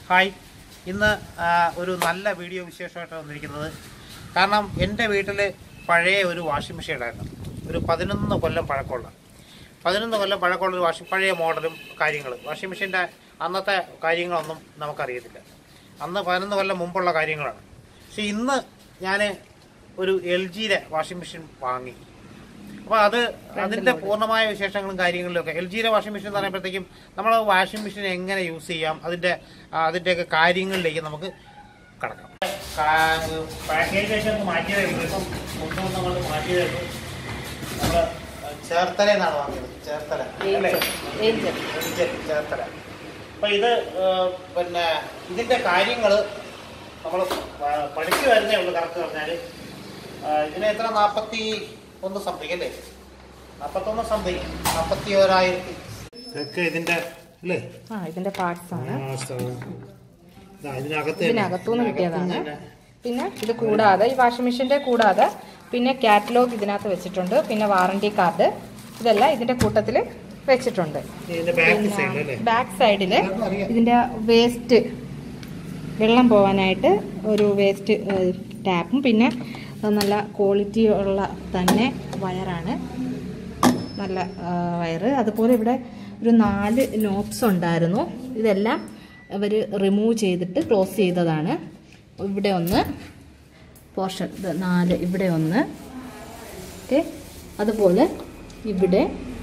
Hi ഇന്ന് ആ, ഒരു നല്ല വീഡിയോ വിശേഷമായിട്ട് വന്നിരിക്കുന്നത് കാരണം എൻ്റെ വീട്ടിൽ പഴയ ഒരു വാഷിംഗ് മെഷീൻ ഉണ്ടായിരുന്നു ഒരു പതിനൊന്ന് കൊല്ലം പഴക്കമുള്ള പതിനൊന്ന് കൊല്ലം പഴക്കമുള്ള ഒരു വാഷിംഗ് പഴയ മോഡലും കാര്യങ്ങളും വാഷിംഗ് മെഷീൻ്റെ അന്നത്തെ കാര്യങ്ങളൊന്നും നമുക്കറിയത്തില്ല അന്ന് പതിനൊന്ന് കൊല്ലം മുമ്പുള്ള കാര്യങ്ങളാണ് പക്ഷെ ഇന്ന് ഞാൻ ഒരു എൽ ജിയുടെ വാഷിംഗ് മെഷീൻ വാങ്ങി അപ്പോൾ അത് അതിന്റെ പൂർണ്ണമായ വിശേഷങ്ങളും കാര്യങ്ങളിലും ഒക്കെ എൽ ജിയുടെ വാഷിംഗ് മെഷീൻ എന്ന് പറയുമ്പോഴത്തേക്കും നമ്മൾ വാഷിംഗ് മെഷീൻ എങ്ങനെ യൂസ് ചെയ്യാം അതിന്റെ ആ, അതിന്റെയൊക്കെ കാര്യങ്ങളിലേക്ക് നമുക്ക് കടക്കാം പാക്കേജ് ആയിട്ട് നമുക്ക് മാറ്റിയതേ ഉള്ളൂ ഇപ്പം ഒന്നും നമ്മൾ മാറ്റിയതേ ഉള്ളൂ നമ്മൾ ചേർത്തല എന്നാണ് വാങ്ങിയത് ചേർത്തല അല്ലേ ഏഞ്ചൽ ഏഞ്ചൽ ചേർത്തല അപ്പൊ ഇത് ആ, പിന്നെ ഇതിന്റെ കാര്യങ്ങൾ നമ്മൾ പഠിച്ചു വരുന്നേ ഉള്ളൂ കറക്റ്റ് പറഞ്ഞാല് ആ, ഇതിന് എത്ര നാപ്പത്തി ഒന്ന് സംതിങ് അല്ലേ നാപ്പത്തൊന്ന് സംതിങ് നാപ്പത്തി ഓരായിരത്തി ഇതൊക്കെ ഇതിന്റെ അല്ലേ ആ ഇതിന്റെ പാർട്സ് ആണ് ഇതാ, ഇതിനകത്ത് തന്നെ. ഇതിനകത്തുനിന്ന് കിട്ടിയതാണ് ഇതിനകത്തുനിന്ന് തന്നെ. പിന്നെ ഇത് കൂടാതെ ഈ വാഷിംഗ് മെഷീന്റെ കൂടാതെ പിന്നെ കാറ്റലോഗ് ഇതിനകത്ത് വെച്ചിട്ടുണ്ട് പിന്നെ വാറണ്ടി കാർഡ് ഇതെല്ലാം ഇതിന്റെ കൂട്ടത്തിൽ വെച്ചിട്ടുണ്ട് ഇതിന്റെ ബാക്ക് സൈഡ് അല്ലേ ബാക്ക് സൈഡില് ഇതിന്റെ വേസ്റ്റ് വെള്ളം പോകാനായിട്ട് ഒരു വേസ്റ്റ് ടാപ്പും പിന്നെ അത് നല്ല ക്വാളിറ്റി ഉള്ള തന്നെ വയറാണ് നല്ല ആ, വയറ് അതുപോലെ ഇവിടെ ഒരു നാല് നോബ്സ് ഉണ്ടായിരുന്നു ഇതെല്ലാം അവർ റിമൂവ് ചെയ്തിട്ട് ക്ലോസ് ചെയ്തതാണ് ഇവിടെ ഒന്ന് പോർഷൻ ഇത് നാല് ഇവിടെ ഒന്ന് ഓക്കെ അതുപോലെ ഇവിടെ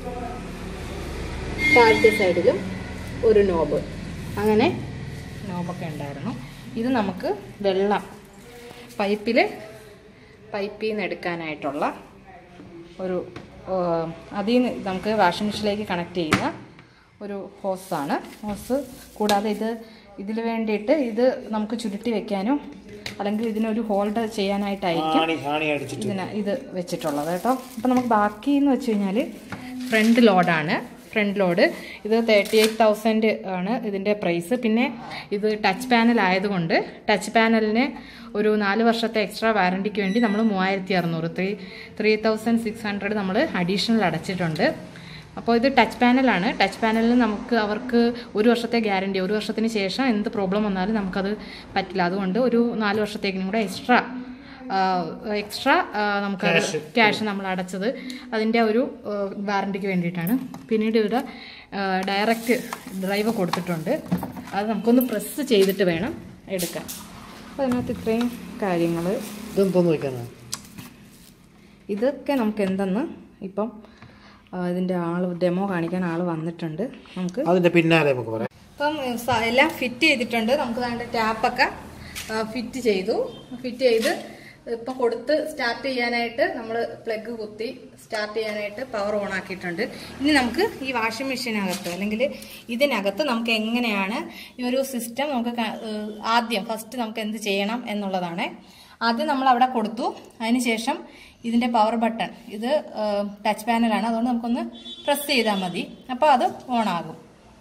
താഴത്തെ സൈഡിലും ഒരു നോബ് അങ്ങനെ നോബൊക്കെ ഉണ്ടായിരുന്നു ഇത് നമുക്ക് വെള്ളം പൈപ്പിൽ പൈപ്പിൽ നിന്ന് എടുക്കാനായിട്ടുള്ള ഒരു ഏഹ്, അതിൽ നിന്ന് നമുക്ക് വാഷിംഗ് മെഷീനിലേക്ക് കണക്ട് ചെയ്യുന്ന ഒരു ഹോസാണ് ഹോസ് കൂടാതെ ഇത് ഇതിൽ വേണ്ടിയിട്ട് ഇത് നമുക്ക് ചുരുട്ടി വെക്കാനും അല്ലെങ്കിൽ ഇതിനൊരു ഹോൾഡർ ചെയ്യാനായിട്ടായിരിക്കും ആണി ആണി അടിച്ചിട്ട് ഇതിന് ഇത് വെച്ചിട്ടുള്ളത് കേട്ടോ അപ്പം നമുക്ക് ബാക്കി എന്ന് വെച്ച് കഴിഞ്ഞാൽ ഫ്രണ്ട് ലോഡാണ് ഫ്രണ്ട് ലോഡ് ഇത് തേർട്ടി എയ്റ്റ് തൗസൻഡ് ആണ് ഇതിൻ്റെ പ്രൈസ് പിന്നെ ഇത് ടച്ച് പാനൽ ആയതുകൊണ്ട് ടച്ച് പാനലിന് ഒരു നാല് വർഷത്തെ എക്സ്ട്രാ വാറണ്ടിക്ക് വേണ്ടി നമ്മൾ മൂവായിരത്തി അറുന്നൂറ് three three thousand six hundred നമ്മൾ അഡീഷണൽ അടച്ചിട്ടുണ്ട് അപ്പോൾ ഇത് ടച്ച് പാനലാണ് ടച്ച് പാനലിൽ നമുക്ക് അവർക്ക് ഒരു വർഷത്തെ ഗ്യാരണ്ടി ഒരു വർഷത്തിന് ശേഷം എന്ത് പ്രോബ്ലം വന്നാലും നമുക്കത് പറ്റില്ല അതുകൊണ്ട് ഒരു നാല് വർഷത്തേക്കിനും കൂടെ എക്സ്ട്രാ എക്സ്ട്രാ നമുക്ക് ക്യാഷ് നമ്മൾ അടച്ചത് അതിൻ്റെ ഒരു വാറണ്ടിക്ക് വേണ്ടിയിട്ടാണ് പിന്നീട് ഇവിടെ ഡയറക്റ്റ് ഡ്രൈവ് കൊടുത്തിട്ടുണ്ട് അത് നമുക്കൊന്ന് പ്രസ് ചെയ്തിട്ട് വേണം എടുക്കാൻ അപ്പോൾ അതിനകത്ത് ഇത്രയും കാര്യങ്ങൾ ഇതെന്തോന്ന് വെക്കാനാ ഇതൊക്കെ നമുക്ക് എന്തെന്ന് ഇപ്പം ആ, ഇതിൻ്റെ ആൾ ഡെമോ കാണിക്കാൻ ആൾ വന്നിട്ടുണ്ട് നമുക്ക് അതിന്റെ പിന്നാലെ നമുക്ക് പറയാം ഇപ്പം സ- എല്ലാം ഫിറ്റ് ചെയ്തിട്ടുണ്ട് നമുക്ക് അതിൻ്റെ ടാപ്പൊക്കെ ഫിറ്റ് ചെയ്തു ഫിറ്റ് ചെയ്ത് ഇപ്പം കൊടുത്ത് സ്റ്റാർട്ട് ചെയ്യാനായിട്ട് നമ്മൾ പ്ലഗ് കുത്തി സ്റ്റാർട്ട് ചെയ്യാനായിട്ട് പവർ ഓൺ ആക്കിയിട്ടുണ്ട് ഇനി നമുക്ക് ഈ വാഷിംഗ് മെഷീനകത്ത് അല്ലെങ്കിൽ ഇതിനകത്ത് നമുക്ക് എങ്ങനെയാണ് ഈ ഒരു സിസ്റ്റം നമുക്ക് ക- ഏഹ് ആദ്യം ഫസ്റ്റ് നമുക്ക് എന്ത് ചെയ്യണം എന്നുള്ളതാണ് ആദ്യം നമ്മൾ അവിടെ കൊടുത്തു അതിനുശേഷം ഇതിൻ്റെ പവർ ബട്ടൺ ഇത് ടച്ച് പാനലാണ് അതുകൊണ്ട് നമുക്കൊന്ന് പ്രസ് ചെയ്താൽ മതി അപ്പോൾ അത് ഓൺ ആകും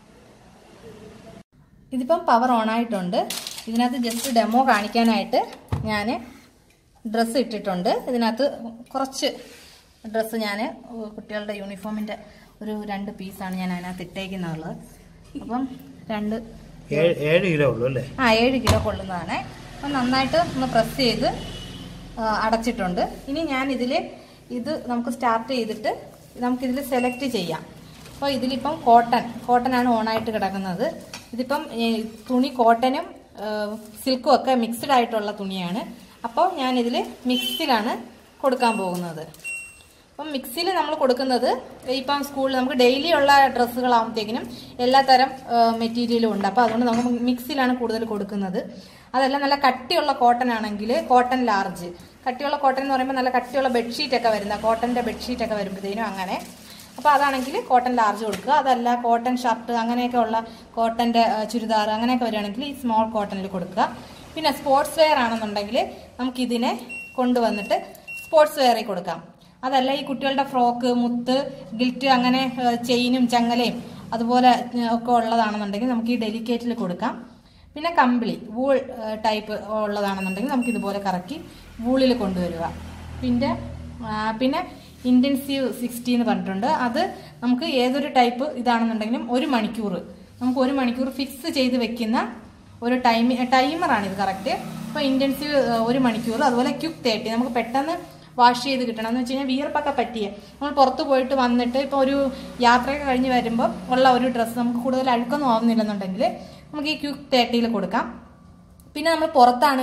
ഇതിപ്പം പവർ ഓൺ ആയിട്ടുണ്ട് ഇതിനകത്ത് ജസ്റ്റ് ഡെമോ കാണിക്കാനായിട്ട് ഞാൻ ഡ്രസ്സ് ഇട്ടിട്ടുണ്ട് ഇതിനകത്ത് കുറച്ച് ഡ്രസ്സ് ഞാൻ കുട്ടികളുടെ യൂണിഫോമിൻ്റെ ഒരു രണ്ട് പീസാണ് ഞാൻ അതിനകത്ത് ഇട്ടേക്കുന്നുള്ളത് അപ്പം രണ്ട് ഏഴ് ഏഴ് കിലോ ഉള്ളൂ അല്ലേ ആ ഏഴ് കിലോ കൊള്ളുന്നതാണ് അപ്പം നന്നായിട്ട് ഒന്ന് പ്രസ് ചെയ്ത് ആ, അടച്ചിട്ടുണ്ട് ഇനി ഞാൻ ഇതിൽ ഇത് നമുക്ക് സ്റ്റാർട്ട് ചെയ്തിട്ട് നമുക്കിതിൽ സെലക്ട് ചെയ്യാം അപ്പോൾ ഇതിലിപ്പം കോട്ടൺ കോട്ടൺ ആണ് ഓണായിട്ട് കിടക്കുന്നത് ഇതിപ്പം ഏ, തുണി കോട്ടനും സിൽക്കും ഒക്കെ മിക്സ്ഡ് ആയിട്ടുള്ള തുണിയാണ് അപ്പോൾ ഞാനിതിൽ മിക്സിലാണ് കൊടുക്കാൻ പോകുന്നത് അപ്പം മിക്സിയിൽ നമ്മൾ കൊടുക്കുന്നത് ഇപ്പം സ്കൂളിൽ നമുക്ക് ഡെയിലി ഉള്ള ഡ്രസ്സുകളാകുമ്പോഴത്തേക്കിനും എല്ലാ തരം മെറ്റീരിയലും ഉണ്ട് അപ്പോൾ അതുകൊണ്ട് നമുക്ക് മിക്സിയിലാണ് കൂടുതൽ കൊടുക്കുന്നത് അതല്ല നല്ല കട്ടിയുള്ള കോട്ടൺ ആണെങ്കിൽ കോട്ടൺ ലാർജ് കട്ടിയുള്ള കോട്ടൺ എന്ന് പറയുമ്പോൾ നല്ല കട്ടിയുള്ള ബെഡ്ഷീറ്റ് ഒക്കെ വരുന്ന കോട്ടൻ്റെ ബെഡ്ഷീറ്റ് ഒക്കെ വരുമ്പോഴത്തേനും അങ്ങനെ അപ്പോൾ അതാണെങ്കിൽ കോട്ടൺ ലാർജ് കൊടുക്കുക അതല്ല കോട്ടൺ ഷർട്ട് അങ്ങനെയൊക്കെ ഉള്ള കോട്ടൻ്റെ ചുരിദാർ അങ്ങനെയൊക്കെ വരികയാണെങ്കിൽ ഈ സ്മോൾ കോട്ടണിൽ കൊടുക്കുക പിന്നെ സ്പോർട്സ് വെയർ ആണെന്നുണ്ടെങ്കിൽ നമുക്കിതിനെ കൊണ്ടുവന്നിട്ട് സ്പോർട്സ് വെയറിൽ കൊടുക്കാം അതല്ല ഈ കുട്ടികളുടെ ഫ്രോക്ക് മുത്ത് ഗിൽറ്റ് അങ്ങനെ ഏഹ്, ചെയിനും ചങ്ങലയും അതുപോലെ ഏഹ്, ഒക്കെ ഉള്ളതാണെന്നുണ്ടെങ്കിൽ നമുക്ക് ഈ ഡെലിക്കേറ്റിൽ കൊടുക്കാം പിന്നെ കമ്പിളി വൂൾ ഏഹ്, ടൈപ്പ് ഉള്ളതാണെന്നുണ്ടെങ്കിൽ നമുക്ക് ഇതുപോലെ കറക്കി വൂളിൽ കൊണ്ടുവരിക പിന്നെ ആ, പിന്നെ ഇൻറ്റൻസീവ് സിക്സ്റ്റി എന്ന് പറഞ്ഞിട്ടുണ്ട് അത് നമുക്ക് ഏതൊരു ടൈപ്പ് ഇതാണെന്നുണ്ടെങ്കിലും ഒരു മണിക്കൂർ നമുക്ക് ഒരു മണിക്കൂർ ഫിക്സ് ചെയ്ത് വെക്കുന്ന ഒരു ടൈമി ടൈമറാണ് ഇത് കറക്റ്റ് ഇപ്പോൾ ഇൻറ്റൻസീവ് ഒരു മണിക്കൂർ അതുപോലെ ക്യുക്ക് തേർട്ടി നമുക്ക് പെട്ടെന്ന് വാഷ് ചെയ്ത് കിട്ടണം എന്ന് വെച്ച് കഴിഞ്ഞാൽ വിയർപ്പൊക്കെ പറ്റിയ നമ്മൾ പുറത്ത് പോയിട്ട് വന്നിട്ട് ഇപ്പോൾ ഒരു യാത്രയൊക്കെ കഴിഞ്ഞ് വരുമ്പോൾ ഉള്ള ഒരു ഡ്രസ്സ് നമുക്ക് കൂടുതൽ അഴുക്കൊന്നും ആവുന്നില്ലെന്നുണ്ടെങ്കിൽ നമുക്ക് ഈ ക്യുക്ക് തേർട്ടിയിൽ കൊടുക്കാം പിന്നെ നമ്മൾ പുറത്താണ്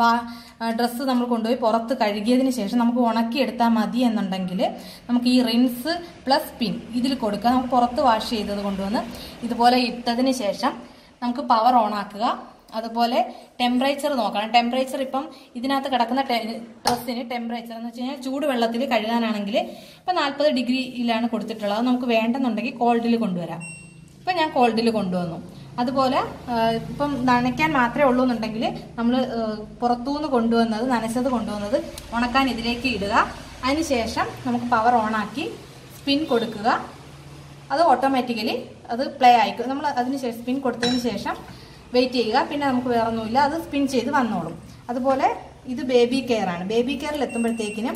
ഡ്രസ്സ് നമ്മൾ കൊണ്ടുപോയി പുറത്ത് കഴുകിയതിന് ശേഷം നമുക്ക് ഉണക്കിയെടുത്താൽ മതി എന്നുണ്ടെങ്കിൽ നമുക്ക് ഈ റിൻസ് പ്ലസ് പിൻ ഇതിൽ കൊടുക്കുക നമുക്ക് പുറത്ത് വാഷ് ചെയ്തത് കൊണ്ടുവന്ന് ഇതുപോലെ ഇട്ടതിന് ശേഷം നമുക്ക് പവർ ഓൺ ആക്കുക അതുപോലെ ടെമ്പറേച്ചർ നോക്കണം ടെമ്പറേച്ചർ ഇപ്പം ഇതിനകത്ത് കിടക്കുന്ന ഡ്രസ്സിന് ടെമ്പറേച്ചർ എന്ന് വെച്ച് കഴിഞ്ഞാൽ ചൂടുവെള്ളത്തിൽ കഴുകാനാണെങ്കിൽ ഇപ്പം നാൽപ്പത് ഡിഗ്രിയിലാണ് കൊടുത്തിട്ടുള്ളത് അത് നമുക്ക് വേണ്ടെന്നുണ്ടെങ്കിൽ കോൾഡിൽ കൊണ്ടുവരാം ഇപ്പം ഞാൻ കോൾഡിൽ കൊണ്ടുവന്നു അതുപോലെ ആ, ഇപ്പം നനയ്ക്കാൻ മാത്രമേ ഉള്ളൂ എന്നുണ്ടെങ്കിൽ നമ്മൾ പുറത്തുനിന്ന് കൊണ്ടുവന്നത് നനച്ചത് കൊണ്ടുവന്നത് ഉണക്കാൻ ഇതിലേക്ക് ഇടുക അതിനുശേഷം നമുക്ക് പവർ ഓണാക്കി സ്പിൻ കൊടുക്കുക അത് ഓട്ടോമാറ്റിക്കലി അത് പ്ലേ ആയിക്കും നമ്മൾ അതിന് ശേഷം സ്പിൻ കൊടുത്തതിന് ശേഷം വെയിറ്റ് ചെയ്യുക പിന്നെ നമുക്ക് വേറെ ഒന്നുമില്ല അത് സ്പിൻ ചെയ്ത് വന്നോളും അതുപോലെ ഇത് ബേബി കെയർ ആണ് ബേബി കെയറിൽ എത്തുമ്പോഴത്തേക്കിനും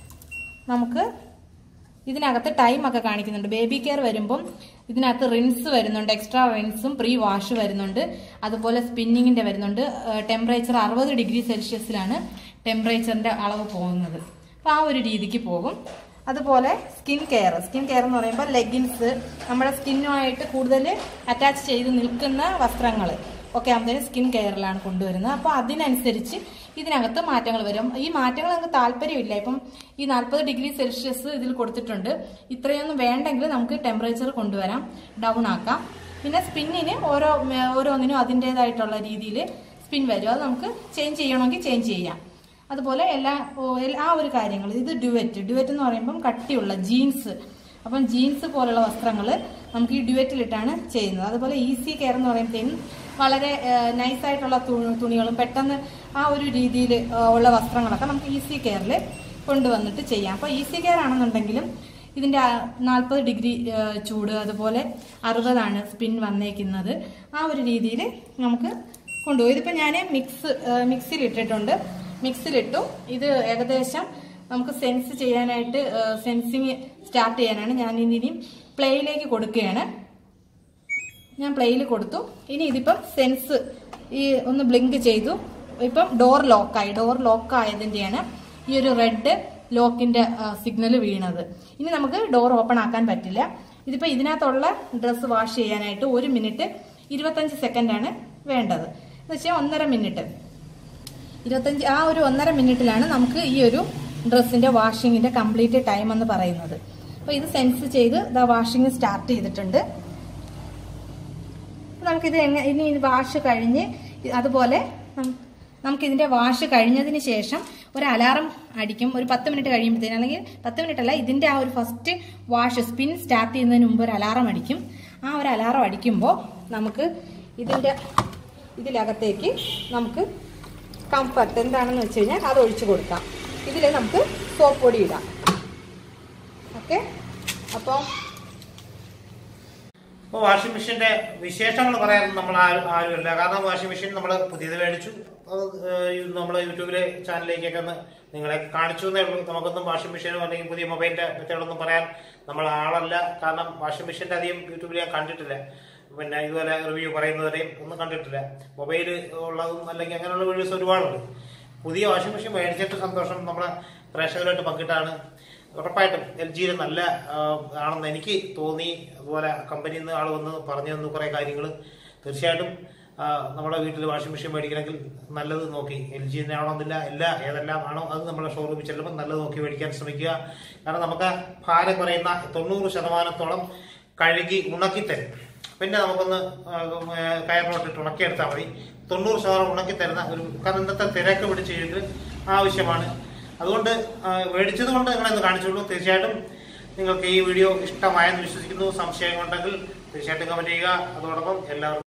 നമുക്ക് ഇതിനകത്ത് ടൈം ഒക്കെ കാണിക്കുന്നുണ്ട് ബേബി കെയർ വരുമ്പം ഇതിനകത്ത് റിൻസ് വരുന്നുണ്ട് എക്സ്ട്രാ റിൻസും പ്രീ വാഷ് വരുന്നുണ്ട് അതുപോലെ സ്പിന്നിങ്ങിന്റെ വരുന്നുണ്ട് ടെമ്പറേച്ചർ അറുപത് ഡിഗ്രി സെൽഷ്യസിലാണ് ടെമ്പറേച്ചറിന്റെ അളവ് പോകുന്നത് അപ്പോൾ ആ ഒരു രീതിക്ക് പോകും അതുപോലെ സ്കിൻ കെയർ സ്കിൻ കെയർ എന്ന് പറയുമ്പോൾ ലെഗിൻസ് നമ്മുടെ സ്കിന്നുമായിട്ട് കൂടുതൽ അറ്റാച്ച് ചെയ്ത് നിൽക്കുന്ന വസ്ത്രങ്ങൾ ഒക്കെ ആകുമ്പോഴത്തേനും സ്കിൻ കെയറിലാണ് കൊണ്ടുവരുന്നത് അപ്പോൾ അതിനനുസരിച്ച് ഇതിനകത്ത് മാറ്റങ്ങൾ വരും ഈ മാറ്റങ്ങൾ നമുക്ക് താല്പര്യമില്ല ഇപ്പം ഈ നാൽപ്പത് ഡിഗ്രി സെൽഷ്യസ് ഇതിൽ കൊടുത്തിട്ടുണ്ട് ഇത്രയൊന്നും വേണ്ടെങ്കിൽ നമുക്ക് ടെമ്പറേച്ചർ കൊണ്ടുവരാം ഡൗൺ ആക്കാം പിന്നെ സ്പിന്നിന് ഓരോ മ- ഓരോന്നിനും അതിൻ്റെതായിട്ടുള്ള രീതിയിൽ സ്പിൻ വരും അത് നമുക്ക് ചേഞ്ച് ചെയ്യണമെങ്കിൽ ചേഞ്ച് ചെയ്യാം അതുപോലെ എല്ലാ ഓ- എൽ- ആ ഒരു കാര്യങ്ങൾ ഇത് ഡ്യുവറ്റ് ഡ്യുവറ്റ് എന്ന് പറയുമ്പം കട്ടിയുള്ള ജീൻസ് അപ്പം ജീൻസ് പോലുള്ള വസ്ത്രങ്ങൾ നമുക്ക് ഈ ഡ്യുവറ്റിലിട്ടാണ് ചെയ്യുന്നത് അതുപോലെ ഈസി കെയർ എന്ന് പറയുമ്പോഴത്തേനും വളരെ നൈസായിട്ടുള്ള തുണികളും പെട്ടെന്ന് ആ ഒരു രീതിയിൽ ഉള്ള വസ്ത്രങ്ങളൊക്കെ നമുക്ക് ഈസി കെയറിൽ കൊണ്ടുവന്നിട്ട് ചെയ്യാം അപ്പോൾ ഈസി കെയർ ആണെന്നുണ്ടെങ്കിലും ഇതിൻ്റെ നാൽപ്പത് ഡിഗ്രി ചൂട് അതുപോലെ അറുപതാണ് സ്പിൻ വന്നേക്കുന്നത് ആ ഒരു രീതിയിൽ നമുക്ക് കൊണ്ടുപോയി ഇതിപ്പോൾ ഞാൻ മിക്സ് മിക്സിയിൽ ഇട്ടിട്ടുണ്ട് മിക്സിലിട്ടു ഇത് ഏകദേശം നമുക്ക് സെൻസ് ചെയ്യാനായിട്ട് സെൻസിങ് സ്റ്റാർട്ട് ചെയ്യാനാണ് ഞാൻ ഇനി പ്ലേയിലേക്ക് കൊടുക്കുകയാണ് ഞാൻ പ്ലേയിൽ കൊടുത്തു ഇനി ഇതിപ്പം സെൻസ് ഈ ഒന്ന് ബ്ലിങ്ക് ചെയ്തു ഇപ്പം ഡോർ ലോക്കായി ഡോർ ലോക്ക് ആയതിൻ്റെയാണ് ഈ ഒരു റെഡ് ലോക്കിന്റെ സിഗ്നൽ വീണത് ഇനി നമുക്ക് ഡോർ ഓപ്പൺ ആക്കാൻ പറ്റില്ല ഇതിപ്പോൾ ഇതിനകത്തുള്ള ഡ്രസ്സ് വാഷ് ചെയ്യാനായിട്ട് ഒരു മിനിറ്റ് ഇരുപത്തഞ്ച് സെക്കൻഡാണ് വേണ്ടത് എന്ന് വെച്ചാൽ ഒന്നര മിനിറ്റ് ഇരുപത്തഞ്ച് ആ ഒരു ഒന്നര മിനിറ്റിലാണ് നമുക്ക് ഈ ഒരു ഡ്രസ്സിന്റെ വാഷിങ്ങിന്റെ കംപ്ലീറ്റ് ടൈം എന്ന് പറയുന്നത് അപ്പോൾ ഇത് സെൻസ് ചെയ്ത് ഇതാ വാഷിങ് സ്റ്റാർട്ട് ചെയ്തിട്ടുണ്ട് നമുക്കിത് എങ്ങനെ ഇനി ഇത് വാഷ് കഴിഞ്ഞ് ഇ- അതുപോലെ നം- നമുക്കിതിന്റെ വാഷ് കഴിഞ്ഞതിന് ശേഷം ഒരു അലാറം അടിക്കും ഒരു പത്ത് മിനിറ്റ് കഴിയുമ്പോഴത്തേനും അല്ലെങ്കിൽ പത്ത് മിനിറ്റ് അല്ല ഇതിന്റെ ആ ഒരു ഫസ്റ്റ് വാഷ് സ്പിൻ സ്റ്റാർട്ട് ചെയ്യുന്നതിന് മുമ്പ് ഒരു അലാറം അടിക്കും ആ ഒരു അലാറം അടിക്കുമ്പോൾ നമുക്ക് ഇതിന്റെ ഇതിലകത്തേക്ക് നമുക്ക് കംഫർട്ട് എന്താണെന്ന് വെച്ച് കഴിഞ്ഞാൽ അത് ഒഴിച്ചു കൊടുക്കാം ഇതിൽ നമുക്ക് സോപ്പ് പൊടി ഇടാം ഓക്കെ അപ്പോൾ അപ്പോൾ വാഷിംഗ് മെഷീന്റെ വിശേഷങ്ങൾ പറയാൻ നമ്മൾ ആരും ആരുമില്ല കാരണം വാഷിംഗ് മെഷീൻ നമ്മൾ പുതിയത് മേടിച്ചു അത് നമ്മൾ യൂട്യൂബിലെ ചാനലിലേക്കൊക്കെ ഒന്ന് നിങ്ങളെ കാണിച്ചു എന്നേ ഉള്ളൂ നമുക്കൊന്നും വാഷിംഗ് മെഷീനോ അല്ലെങ്കിൽ പുതിയ മൊബൈലിന്റെ മെത്തേഡൊന്നും പറയാൻ നമ്മൾ ആളല്ല കാരണം വാഷിംഗ് മെഷീന്റെ അധികം യൂട്യൂബിൽ ഞാൻ കണ്ടിട്ടില്ല പിന്നെ ഇതുപോലെ റിവ്യൂ പറയുന്നവരെയും ഒന്നും കണ്ടിട്ടില്ല മൊബൈൽ ഉള്ളതും അല്ലെങ്കിൽ അങ്ങനെയുള്ള വീഡിയോസ് ഒരുപാടുണ്ട് പുതിയ വാഷിംഗ് മെഷീൻ മേടിച്ചിട്ട് സന്തോഷം നമ്മളെ പ്രേക്ഷകരായിട്ട് പങ്കിട്ടാണ് ഉറപ്പായിട്ടും എൽ ജിയിൽ നല്ല ആ, ആണെന്ന് എനിക്ക് തോന്നി അതുപോലെ കമ്പനിയിൽ നിന്ന് ആൾ വന്ന് പറഞ്ഞു തന്നു കുറെ കാര്യങ്ങൾ തീർച്ചയായിട്ടും ആ, നമ്മുടെ വീട്ടിൽ വാഷിംഗ് മെഷീൻ മേടിക്കണമെങ്കിൽ നല്ലത് നോക്കി എൽ ജി തന്നെ ആവണമെന്നില്ല എല്ലാ ഏതെല്ലാം ആണോ അത് നമ്മുടെ ഷോറൂമിൽ ചെല്ലുമ്പോൾ നല്ലത് നോക്കി മേടിക്കാൻ ശ്രമിക്കുക കാരണം നമുക്ക് ഭാരം കുറയുന്ന തൊണ്ണൂറ് ശതമാനത്തോളം കഴുകി ഉണക്കി തരും പിന്നെ നമുക്കൊന്ന് ആ, ഉം, ഏ, കയറിലോട്ടിട്ട് ഉണക്കിയെടുത്താൽ മതി തൊണ്ണൂറ് ശതമാനം ഉണക്കി തരുന്ന ഒരു കാരണം ഇന്നത്തെ തിരക്ക് പിടിച്ച് ചെയ്തിട്ട് ആവശ്യമാണ് അതുകൊണ്ട് ആ, മേടിച്ചത് കൊണ്ട് നിങ്ങളെന്ന് കാണിച്ചുള്ളൂ തീർച്ചയായിട്ടും നിങ്ങൾക്ക് ഈ വീഡിയോ ഇഷ്ടമായെന്ന് വിശ്വസിക്കുന്നു സംശയമുണ്ടെങ്കിൽ തീർച്ചയായിട്ടും കമന്റ് ചെയ്യുക അതോടൊപ്പം എല്ലാവർക്കും